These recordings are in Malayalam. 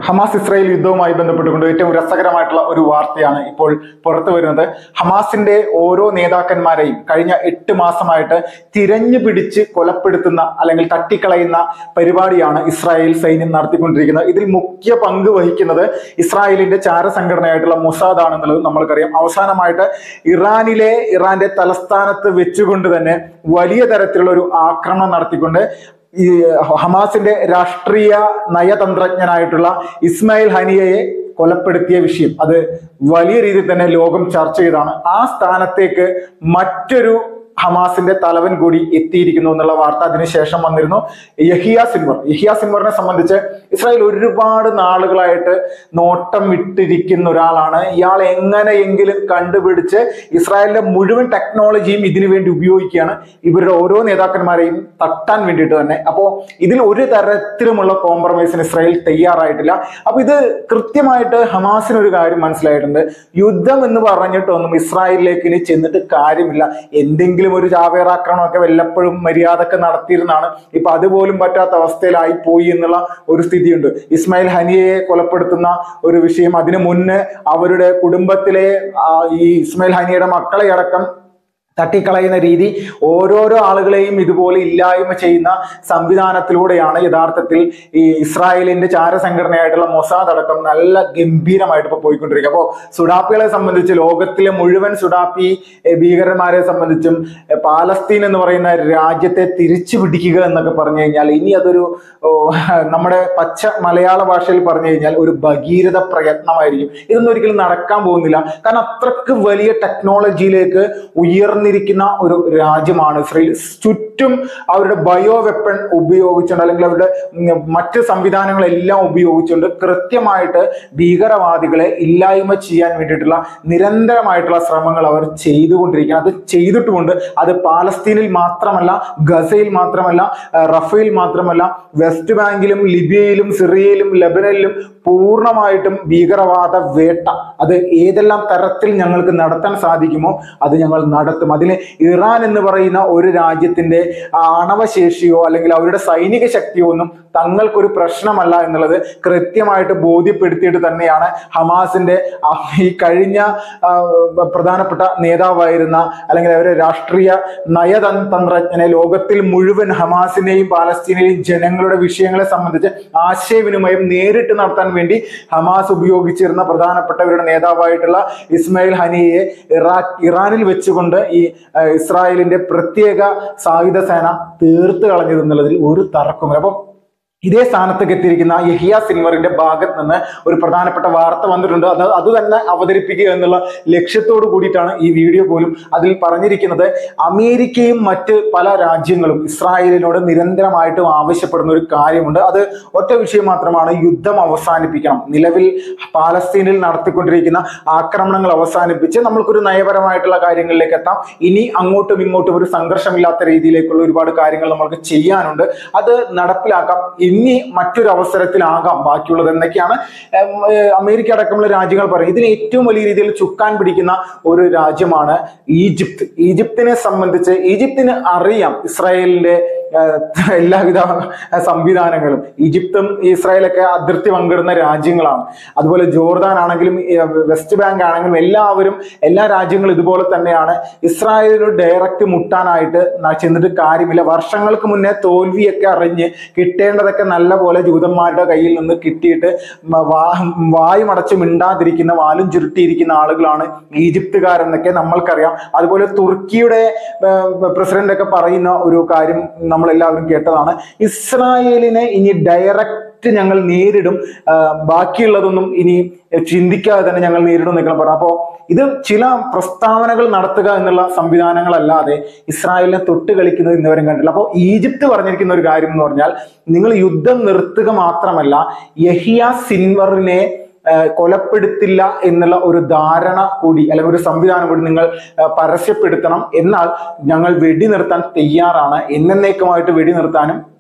ഹമാസ് ഇസ്രായേൽ യുദ്ധവുമായി ബന്ധപ്പെട്ടുകൊണ്ട് ഏറ്റവും രസകരമായിട്ടുള്ള ഒരു വാർത്തയാണ് ഇപ്പോൾ പുറത്തു വരുന്നത് ഹമാസിന്റെ ഓരോ നേതാക്കന്മാരെയും കഴിഞ്ഞ എട്ട് മാസമായിട്ട് തിരഞ്ഞു പിടിച്ച് കൊലപ്പെടുത്തുന്ന അല്ലെങ്കിൽ തട്ടിക്കളയുന്ന പരിപാടിയാണ് ഇസ്രായേൽ സൈന്യം നടത്തിക്കൊണ്ടിരിക്കുന്നത് ഇതിൽ മുഖ്യ പങ്ക് വഹിക്കുന്നത് ഇസ്രായേലിന്റെ ചാരസംഘടനയായിട്ടുള്ള മൊസാദ് ആണെന്നുള്ളത് നമ്മൾക്കറിയാം അവസാനമായിട്ട് ഇറാനിലെ ഇറാന്റെ തലസ്ഥാനത്ത് വെച്ചുകൊണ്ട് തന്നെ വലിയ തരത്തിലുള്ള ഒരു ആക്രമണം നടത്തിക്കൊണ്ട് ഈ ഹമാസിന്റെ രാഷ്ട്രീയ നയതന്ത്രജ്ഞനായിട്ടുള്ള ഇസ്മായിൽ ഹനിയയെ കൊലപ്പെടുത്തിയ വിഷയം അത് വലിയ രീതിയിൽ തന്നെ ലോകം ചർച്ച ചെയ്താണ് ആ സ്ഥാനത്തേക്ക് മറ്റൊരു ഹമാസിന്റെ തലവൻ കൂടി എത്തിയിരിക്കുന്നു എന്നുള്ള വാർത്ത അതിനുശേഷം വന്നിരുന്നു യഹിയ സിൻവർ യഹിയ സിൻവറിനെ സംബന്ധിച്ച് ഇസ്രായേൽ ഒരുപാട് നാളുകളായിട്ട് നോട്ടം വിട്ടിരിക്കുന്ന ഒരാളാണ് ഇയാൾ എങ്ങനെയെങ്കിലും കണ്ടുപിടിച്ച് ഇസ്രായേലിന്റെ മുഴുവൻ ടെക്നോളജിയും ഇതിനു വേണ്ടി ഉപയോഗിക്കുകയാണ് ഇവരുടെ ഓരോ നേതാക്കന്മാരെയും തട്ടാൻ വേണ്ടിയിട്ട് തന്നെ അപ്പോൾ ഇതിൽ ഒരു തരത്തിലുമുള്ള കോംപ്രമൈസിന് ഇസ്രായേൽ തയ്യാറായിട്ടില്ല അപ്പൊ ഇത് കൃത്യമായിട്ട് ഹമാസിന് ഒരു കാര്യം മനസ്സിലായിട്ടുണ്ട് യുദ്ധം എന്ന് പറഞ്ഞിട്ടൊന്നും ഇസ്രായേലിലേക്ക് ഇനി ചെന്നിട്ട് കാര്യമില്ല എന്തെങ്കിലും ഒരു ചാവേർ ആക്രമണമൊക്കെ വല്ലപ്പോഴും മര്യാദക്ക് നടത്തിയിരുന്നാണ് ഇപ്പൊ അതുപോലും പറ്റാത്ത അവസ്ഥയിലായി പോയി എന്നുള്ള ഒരു സ്ഥിതിയുണ്ട് ഇസ്മായിൽ ഹനിയയെ കൊലപ്പെടുത്തുന്ന ഒരു വിഷയം അതിനു മുന്നേ അവരുടെ കുടുംബത്തിലെ ആ, ഈ ഇസ്മായിൽ ഹനിയയുടെ മക്കളെ അടക്കം തട്ടിക്കളയുന്ന രീതി ഓരോരോ ആളുകളെയും ഇതുപോലെ ഇല്ലായ്മ ചെയ്യുന്ന സംവിധാനത്തിലൂടെയാണ് യഥാർത്ഥത്തിൽ ഈ ഇസ്രായേലിന്റെ ചാരസംഘടനയായിട്ടുള്ള മൊസാദ് അടക്കം നല്ല ഗംഭീരമായിട്ട് ഇപ്പൊ പോയിക്കൊണ്ടിരിക്കുക അപ്പോൾ സുഡാപ്പികളെ സംബന്ധിച്ച് ലോകത്തിലെ മുഴുവൻ സുഡാപ്പി എ, ഭീകരന്മാരെ സംബന്ധിച്ചും എ, പാലസ്തീൻ എന്ന് പറയുന്ന രാജ്യത്തെ തിരിച്ചു പിടിക്കുക എന്നൊക്കെ പറഞ്ഞു കഴിഞ്ഞാൽ ഇനി അതൊരു ഓ, നമ്മുടെ പച്ച മലയാള ഭാഷയിൽ പറഞ്ഞു കഴിഞ്ഞാൽ ഒരു ഭഗീരഥ പ്രയത്നമായിരിക്കും ഇതൊന്നും ഒരിക്കലും നടക്കാൻ പോകുന്നില്ല കാരണം അത്രക്ക് വലിയ ടെക്നോളജിയിലേക്ക് ഉയർന്നിരിക്കുന്ന ഒരു രാജ്യമാണ് ഇസ്രയേൽ ചുറ്റും അവരുടെ ബയോ വെപ്പൺ ഉപയോഗിച്ചുകൊണ്ട് അല്ലെങ്കിൽ അവരുടെ ഉം, മറ്റ് സംവിധാനങ്ങളെല്ലാം ഉപയോഗിച്ചുകൊണ്ട് കൃത്യമായിട്ട് ഭീകരവാദികളെ ഇല്ലായ്മ ചെയ്യാൻ വേണ്ടിയിട്ടുള്ള നിരന്തരമായിട്ടുള്ള ശ്രമങ്ങൾ അവർ ചെയ്തുകൊണ്ടിരിക്കുകയാണ് അത് ചെയ്തിട്ടുമുണ്ട് അത് പാലസ്തീനിൽ മാത്രമല്ല ഗസയിൽ മാത്രമല്ല ആ, റഫേൽ മാത്രമല്ല വെസ്റ്റ് ബാങ്കിലും ലിബിയയിലും സിറിയയിലും ലബനനിലും പൂർണ്ണമായിട്ടും ഭീകരവാദ വേട്ട അത് ഏതെല്ലാം തരത്തിൽ ഞങ്ങൾക്ക് നടത്താൻ സാധിക്കുമോ അത് ഞങ്ങൾ നടത്തും അതിന് ഇറാൻ എന്ന് പറയുന്ന ഒരു രാജ്യത്തിന്റെ ആണവശേഷിയോ അല്ലെങ്കിൽ അവരുടെ സൈനിക ശക്തിയോ ഒന്നും തങ്ങൾക്കൊരു പ്രശ്നമല്ല എന്നുള്ളത് കൃത്യമായിട്ട് ബോധ്യപ്പെടുത്തിയിട്ട് തന്നെയാണ് ഹമാസിന്റെ ആ ഈ കഴിഞ്ഞ ആ, പ്രധാനപ്പെട്ട നേതാവായിരുന്ന അല്ലെങ്കിൽ അവരുടെ രാഷ്ട്രീയ നയതന്ത്രജ്ഞനെ ലോകത്തിൽ മുഴുവൻ ഹമാസിനെയും പാലസ്തീനെയും ജനങ്ങളുടെ വിഷയങ്ങളെ സംബന്ധിച്ച് ആശയവിനിമയം നേരിട്ട് നടത്താൻ വേണ്ടി ഹമാസ് ഉപയോഗിച്ചിരുന്ന പ്രധാനപ്പെട്ടവരുടെ നേതാവായിട്ടുള്ള ഇസ്മായിൽ ഹനിയെ ഇറാ ഇറാനിൽ വെച്ചുകൊണ്ട് ഈ ആ, ഇസ്രായേലിന്റെ പ്രത്യേക സായുധ സേന തീർത്ത് കളഞ്ഞത് എന്നുള്ളതിൽ ഒരു തർക്കമില്ല അപ്പം ഇതേ സ്ഥാനത്തേക്ക് എത്തിയിരിക്കുന്ന യഹിയ സിൻവറിന്റെ ഭാഗത്ത് നിന്ന് ഒരു പ്രധാനപ്പെട്ട വാർത്ത വന്നിട്ടുണ്ട് അത് അത് തന്നെ അവതരിപ്പിക്കുക എന്നുള്ള ലക്ഷ്യത്തോട് കൂടിയിട്ടാണ് ഈ വീഡിയോ പോലും അതിൽ പറഞ്ഞിരിക്കുന്നത് അമേരിക്കയും മറ്റ് പല രാജ്യങ്ങളും ഇസ്രായേലിനോട് നിരന്തരമായിട്ടും ആവശ്യപ്പെടുന്ന ഒരു കാര്യമുണ്ട് അത് ഒറ്റ വിഷയം മാത്രമാണ് യുദ്ധം അവസാനിപ്പിക്കണം നിലവിൽ പാലസ്തീനിൽ നടത്തിക്കൊണ്ടിരിക്കുന്ന ആക്രമണങ്ങൾ അവസാനിപ്പിച്ച് നമ്മൾക്കൊരു നയപരമായിട്ടുള്ള കാര്യങ്ങളിലേക്ക് എത്താം ഇനി അങ്ങോട്ടും ഇങ്ങോട്ടും ഒരു സംഘർഷമില്ലാത്ത രീതിയിലേക്കുള്ള ഒരുപാട് കാര്യങ്ങൾ നമ്മൾക്ക് ചെയ്യാനുണ്ട് അത് നടപ്പിലാക്കാം ഇനി മറ്റൊരു അവസരത്തിലാകാം ബാക്കിയുള്ളത് എന്നൊക്കെയാണ് ഉം, ഏർ, അമേരിക്ക അടക്കമുള്ള രാജ്യങ്ങൾ പറയും ഇതിന് ഏറ്റവും വലിയ രീതിയിൽ ചുക്കാൻ പിടിക്കുന്ന ഒരു രാജ്യമാണ് ഈജിപ്ത് ഈജിപ്തിനെ സംബന്ധിച്ച് ഈജിപ്തിന് അറിയാം ഇസ്രായേലിന്റെ ഏർ, എല്ലാവിധ സംവിധാനങ്ങളും ഈജിപ്തും ഇസ്രായേലൊക്കെ അതിർത്തി പങ്കിടുന്ന രാജ്യങ്ങളാണ് അതുപോലെ ജോർദാൻ ആണെങ്കിലും ഏർ, വെസ്റ്റ് ബാങ്ക് ആണെങ്കിലും എല്ലാവരും എല്ലാ രാജ്യങ്ങളും ഇതുപോലെ തന്നെയാണ് ഇസ്രായേലിനോട് ഡയറക്റ്റ് മുട്ടാനായിട്ട് ന- ചെന്നിട്ട് കാര്യമില്ല വർഷങ്ങൾക്ക് മുന്നേ തോൽവിയൊക്കെ അറിഞ്ഞ് കിട്ടേണ്ടതൊക്കെ നല്ല പോലെ ജൂതന്മാരുടെ കയ്യിൽ നിന്ന് കിട്ടിയിട്ട് മ- വാ- വായുമടച്ച് മിണ്ടാതിരിക്കുന്ന വാലും ചുരുട്ടിയിരിക്കുന്ന ആളുകളാണ് ഈജിപ്തുകാരെന്നൊക്കെ നമ്മൾക്കറിയാം അതുപോലെ തുർക്കിയുടെ പ്രസിഡന്റ് ഒക്കെ പറയുന്ന ഒരു കാര്യം നമ്മളെല്ലാവരും കേട്ടതാണ് ഇസ്രായേലിനെ ഇനി ഡയറക്റ്റ് ഞങ്ങൾ നേരിടും ആ, ബാക്കിയുള്ളതൊന്നും ഇനി ചിന്തിക്കാതെ തന്നെ ഞങ്ങൾ നേരിടും എന്നൊക്കെ പറഞ്ഞു അപ്പോൾ ഇത് ചില പ്രസ്താവനകൾ നടത്തുക എന്നുള്ള സംവിധാനങ്ങളല്ലാതെ ഇസ്രായേലിനെ തൊട്ട് കളിക്കുന്നത് ഇന്നുവരും കണ്ടില്ല അപ്പോൾ ഈജിപ്ത് പറഞ്ഞിരിക്കുന്ന ഒരു കാര്യം എന്ന് പറഞ്ഞാൽ നിങ്ങൾ യുദ്ധം നിർത്തുക മാത്രമല്ല യഹിയ സിൻവറിനെ ആ, കൊലപ്പെടുത്തില്ല എന്നുള്ള ഒരു ധാരണ കൂടി അല്ലെങ്കിൽ ഒരു സംവിധാനം കൂടി നിങ്ങൾ ആ, പരസ്യപ്പെടുത്തണം എന്നാൽ ഞങ്ങൾ വെടി നിർത്താൻ തയ്യാറാണ് എന്നേക്കുമായിട്ട് വെടി നിർത്താനും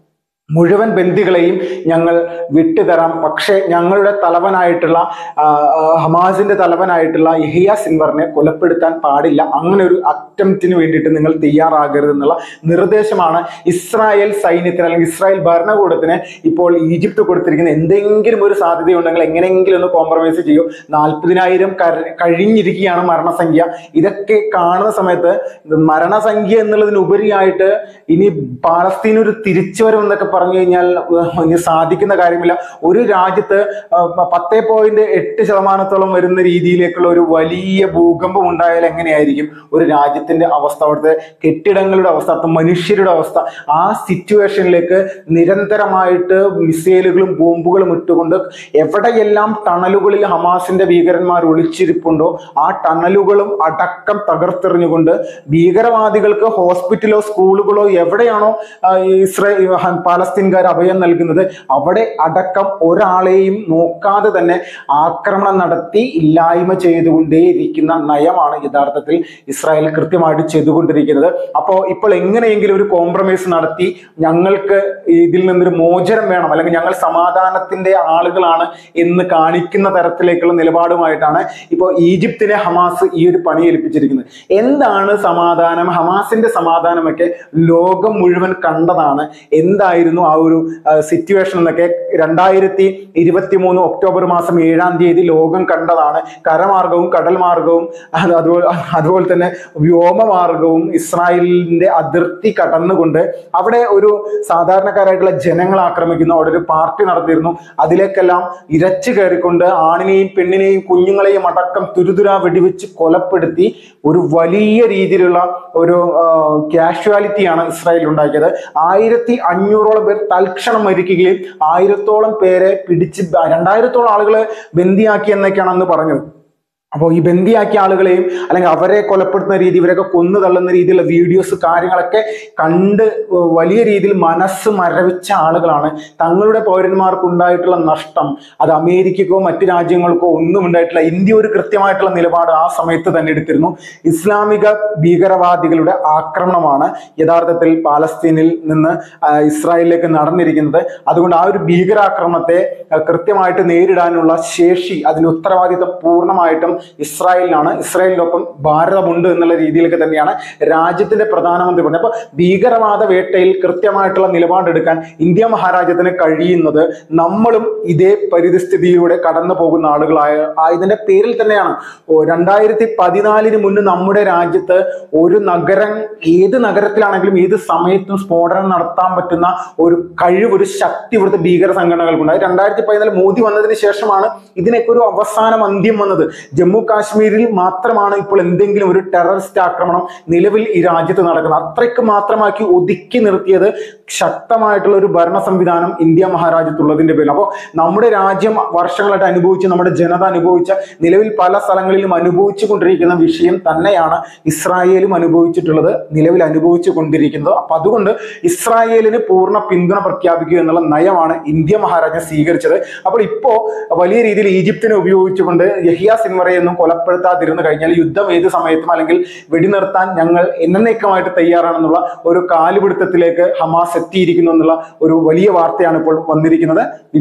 മുഴുവൻ ബന്ദികളെയും ഞങ്ങൾ വിട്ടുതരാം പക്ഷേ ഞങ്ങളുടെ തലവനായിട്ടുള്ള ആ, ആ, ഹമാസിന്റെ തലവനായിട്ടുള്ള ഇഹിയ സിൻവറിനെ കൊലപ്പെടുത്താൻ പാടില്ല അങ്ങനെ ഒരു അറ്റംപ്റ്റിന് വേണ്ടിയിട്ട് നിങ്ങൾ തയ്യാറാകരുത് എന്നുള്ള നിർദ്ദേശമാണ് ഇസ്രായേൽ സൈന്യത്തിന് അല്ലെങ്കിൽ ഇസ്രായേൽ ഭരണകൂടത്തിന് ഇപ്പോൾ ഈജിപ്ത് കൊടുത്തിരിക്കുന്ന എന്തെങ്കിലും ഒരു സാധ്യതയുണ്ടെങ്കിൽ എങ്ങനെയെങ്കിലും ഒന്ന് കോംപ്രമൈസ് ചെയ്യും നാൽപ്പതിനായിരം കഴിഞ്ഞിരിക്കുകയാണ് മരണസംഖ്യ ഇതൊക്കെ കാണുന്ന സമയത്ത് മരണസംഖ്യ എന്നുള്ളതിനുപരിയായിട്ട് ഇനി പാലസ്തീൻ ഒരു തിരിച്ചുവരവ് എന്നൊക്കെ പറഞ്ഞു കഴിഞ്ഞാൽ ഏഹ്, ഇനി സാധിക്കുന്ന കാര്യമില്ല ഒരു രാജ്യത്ത് പത്തേ പോയിന്റ് എട്ട് ശതമാനത്തോളം വരുന്ന രീതിയിലേക്കുള്ള ഒരു വലിയ ഭൂകമ്പം ഉണ്ടായാൽ എങ്ങനെയായിരിക്കും ഒരു രാജ്യത്തിന്റെ അവസ്ഥ അവിടുത്തെ കെട്ടിടങ്ങളുടെ അവസ്ഥ അവിടുത്തെ മനുഷ്യരുടെ അവസ്ഥ ആ സിറ്റുവേഷനിലേക്ക് നിരന്തരമായിട്ട് മിസൈലുകളും ബോംബുകളും ഇട്ടുകൊണ്ട് എവിടെയെല്ലാം ടണലുകളിൽ ഹമാസിന്റെ ഭീകരന്മാർ ഒളിച്ചിരിപ്പുണ്ടോ ആ ടണലുകളും അടക്കം തകർത്തെറിഞ്ഞുകൊണ്ട് ഭീകരവാദികൾക്ക് ഹോസ്പിറ്റലോ സ്കൂളുകളോ എവിടെയാണോ ആ, ഇസ്രായേൽ പാലസ്തീൻകാർ അഭയം നൽകുന്നത് അവിടെ അടക്കം ഒരാളെയും നോക്കാതെ തന്നെ ആക്രമണം നടത്തി ഇല്ലായ്മ ചെയ്തുകൊണ്ടേയിരിക്കുന്ന നയമാണ് യഥാർത്ഥത്തിൽ ഇസ്രായേൽ കൃത്യമായിട്ട് ചെയ്തുകൊണ്ടിരിക്കുന്നത് അപ്പോൾ ഇപ്പോൾ എങ്ങനെയെങ്കിലും ഒരു കോംപ്രമൈസ് നടത്തി ഞങ്ങൾക്ക് ഇതിൽ നിന്നൊരു മോചനം വേണം അല്ലെങ്കിൽ ഞങ്ങൾ സമാധാനത്തിന്റെ ആളുകളാണ് എന്ന് കാണിക്കുന്ന തരത്തിലേക്കുള്ള നിലപാടുമായിട്ടാണ് ഇപ്പോൾ ഈജിപ്തിനെ ഹമാസ് ഈ ഒരു പണി ഏൽപ്പിച്ചിരിക്കുന്നത് എന്താണ് സമാധാനം ഹമാസിന്റെ സമാധാനമൊക്കെ ലോകം മുഴുവൻ കണ്ടതാണ് എന്തായിരുന്നു ആ ഒരു സിറ്റുവേഷൻ എന്നൊക്കെ രണ്ടായിരത്തി ഇരുപത്തി മൂന്ന് ഒക്ടോബർ മാസം ഏഴാം തീയതി ലോകം കണ്ടതാണ് കരമാർഗവും കടൽ മാർഗവും അത് അതുപോലെ അതുപോലെ തന്നെ വ്യോമമാർഗവും ഇസ്രായേലിന്റെ അതിർത്തി കടന്നുകൊണ്ട് അവിടെ ഒരു സാധാരണക്കാരായിട്ടുള്ള ജനങ്ങളെ ആക്രമിക്കുന്നു അവിടെ ഒരു പാർട്ടി നടത്തിയിരുന്നു അതിലേക്കെല്ലാം ഇരച്ചു കയറിക്കൊണ്ട് ആണിനെയും പെണ്ണിനെയും കുഞ്ഞുങ്ങളെയും അടക്കം തുരുതുരാ വെടിവെച്ച് കൊലപ്പെടുത്തി ഒരു വലിയ രീതിയിലുള്ള ഒരു കാഷ്വാലിറ്റിയാണ് ഇസ്രായേൽ ഉണ്ടാക്കിയത് ആയിരത്തി അഞ്ഞൂറോളം പേർ തൽക്ഷണം മരിക്കുകയും ആയിരത്തോളം പേരെ പിടിച്ച് രണ്ടായിരത്തോളം ആളുകളെ ബന്ദിയാക്കി എന്നൊക്കെയാണ് അന്ന് പറഞ്ഞത് അപ്പോൾ ഈ ബന്ദിയാക്കിയ ആളുകളെയും അല്ലെങ്കിൽ അവരെ കൊലപ്പെടുത്തുന്ന രീതി ഇവരൊക്കെ കൊന്നു തള്ളുന്ന രീതിയിലുള്ള വീഡിയോസ് കാര്യങ്ങളൊക്കെ കണ്ട് വലിയ രീതിയിൽ മനസ്സ് മരവിച്ച ആളുകളാണ് തങ്ങളുടെ പൗരന്മാർക്ക് ഉണ്ടായിട്ടുള്ള നഷ്ടം അത് അമേരിക്കക്കോ മറ്റു രാജ്യങ്ങൾക്കോ ഒന്നും ഉണ്ടായിട്ടില്ല ഇന്ത്യ ഒരു കൃത്യമായിട്ടുള്ള നിലപാട് ആ സമയത്ത് തന്നെ എടുത്തിരുന്നു ഇസ്ലാമിക ഭീകരവാദികളുടെ ആക്രമണമാണ് യഥാർത്ഥത്തിൽ പാലസ്തീനിൽ നിന്ന് ആ, ഇസ്രായേലിലേക്ക് നടന്നിരിക്കുന്നത് അതുകൊണ്ട് ആ ഒരു ഭീകരാക്രമണത്തെ ആ, കൃത്യമായിട്ട് നേരിടാനുള്ള ശേഷി അതിന് ഉത്തരവാദിത്തം പൂർണ്ണമായിട്ടും ഇസ്രായേലിനാണ് ഇസ്രായേലിനൊപ്പം ഭാരതമുണ്ട് എന്നുള്ള രീതിയിലൊക്കെ തന്നെയാണ് രാജ്യത്തിന്റെ പ്രധാനമന്ത്രി പറഞ്ഞത് അപ്പൊ ഭീകരവാദ വേട്ടയിൽ കൃത്യമായിട്ടുള്ള നിലപാടെടുക്കാൻ ഇന്ത്യ മഹാരാജ്യത്തിന് കഴിയുന്നത് നമ്മളും ഇതേ പരിസ്ഥിതിയിലൂടെ കടന്നു പോകുന്ന ആളുകളായ ആയതിന്റെ പേരിൽ തന്നെയാണ് ഓ, രണ്ടായിരത്തി പതിനാലിന് മുന്നേ നമ്മുടെ രാജ്യത്ത് ഒരു നഗരം ഏത് നഗരത്തിലാണെങ്കിലും ഏത് സമയത്തും സ്ഫോടനം നടത്താൻ പറ്റുന്ന ഒരു കഴിവ് ഒരു ശക്തി ഇവിടുത്തെ ഭീകര സംഘടനകൾക്കുണ്ടായി രണ്ടായിരത്തി പതിനാല് മോദി വന്നതിന് ശേഷമാണ് ഇതിനൊക്കെ ഒരു അവസാനം അന്ത്യം വന്നത് ജമ്മു കാശ്മീരിൽ മാത്രമാണ് ഇപ്പോൾ എന്തെങ്കിലും ഒരു ടെററിസ്റ്റ് ആക്രമണം നിലവിൽ ഈ രാജ്യത്ത് നടക്കുന്നത് അത്രയ്ക്ക് മാത്രമാക്കി ഒതുക്കി നിർത്തിയത് ശക്തമായിട്ടുള്ള ഒരു ഭരണ സംവിധാനം ഇന്ത്യ മഹാരാജ്യത്തുള്ളതിന്റെ പേരിൽ അപ്പോൾ നമ്മുടെ രാജ്യം വർഷങ്ങളായിട്ട് അനുഭവിച്ച് നമ്മുടെ ജനത അനുഭവിച്ച നിലവിൽ പല സ്ഥലങ്ങളിലും അനുഭവിച്ചു കൊണ്ടിരിക്കുന്ന വിഷയം തന്നെയാണ് ഇസ്രായേലും അനുഭവിച്ചിട്ടുള്ളത് നിലവിൽ അനുഭവിച്ചു കൊണ്ടിരിക്കുന്നത് അപ്പൊ അതുകൊണ്ട് ഇസ്രായേലിന് പൂർണ്ണ പിന്തുണ പ്രഖ്യാപിക്കുക എന്നുള്ള നയമാണ് ഇന്ത്യ മഹാരാജ്യം സ്വീകരിച്ചത് അപ്പോൾ ഇപ്പോ വലിയ രീതിയിൽ ഈജിപ്തിനെ ഉപയോഗിച്ചുകൊണ്ട് യഹിയ സിൻവറയൊന്നും കൊലപ്പെടുത്താതിരുന്നു കഴിഞ്ഞാൽ യുദ്ധം ഏത് സമയത്തും അല്ലെങ്കിൽ വെടിനിർത്താൻ ഞങ്ങൾ എന്നേക്കമായിട്ട് തയ്യാറാണെന്നുള്ള ഒരു കാലുപിടുത്തത്തിലേക്ക് ഹമാസ് എത്തിയിരിക്കുന്നു എന്നുള്ള ഒരു വലിയ വാർത്തയാണ് ഇപ്പോൾ വന്നിരിക്കുന്നത്